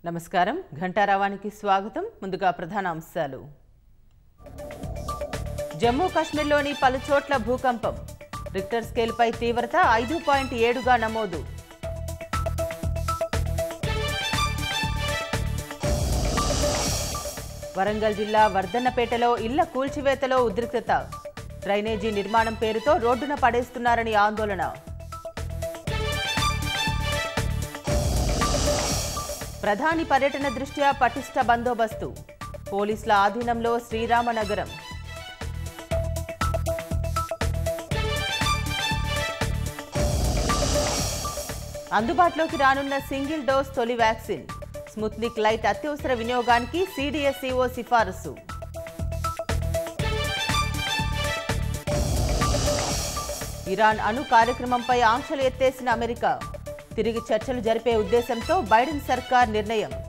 నమస్కారం ఘంటారావానికి స్వాగతం ముందుగా ప్రధాన అంశాలు జమ్మూ కాశ్మీర్లోని పలు చోట్ల భూకంపం రిక్టర్ స్కేల్పై తీవ్రత ఐదు పాయింట్ ఏడుగా నమోదు వరంగల్ జిల్లా వర్ధన్నపేటలో ఇళ్ల కూల్చివేతలో ఉద్రిక్తత డ్రైనేజీ నిర్మాణం పేరుతో రోడ్డున పడేస్తున్నారని ఆందోళన ప్రధాని పర్యటన దృష్ట్యా పటిష్ట బందోబస్తు పోలీసుల ఆధీనంలో శ్రీరామనగరం అందుబాటులోకి రానున్న సింగిల్ డోస్ తొలి వ్యాక్సిన్ స్ముత్నిక్ లైట్ అత్యవసర వినియోగానికి సిడిఎస్ఈఓ సిఫారసు ఇరాన్ అణు కార్యక్రమంపై ఆంక్షలు ఎత్తేసిన అమెరికా తిరిగి చర్చలు జరిపే ఉద్దేశంతో బైడెన్ సర్కార్ నిర్ణయం